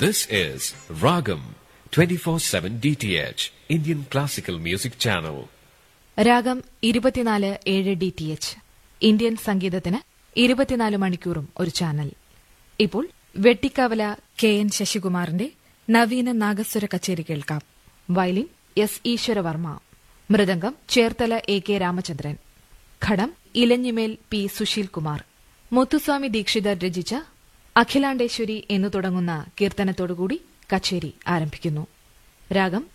This is Ragam 24/7 DTH Indian Classical Music Channel. രാഗം ഇരുപത്തിനാല് ഏഴ് ഡി ടി എച്ച് ഇന്ത്യൻ സംഗീതത്തിന് ഇരുപത്തിനാല് മണിക്കൂറും ഒരു ചാനൽ ഇപ്പോൾ വെട്ടിക്കാവല കെ എൻ ശശികുമാറിന്റെ നവീന നാഗസ്വര കച്ചേരി കേൾക്കാം violin S Eswaravarma mridangam Cherthala A K Ramachandran ghatam Elanjimel P Susheel Kumar Muthuswami Dikshitar രചിച്ച അഖിലാണ്ടേശ്വരി എന്നു തുടങ്ങുന്ന കീർത്തനത്തോടുകൂടി കച്ചേരി ആരംഭിക്കുന്നു രാഗം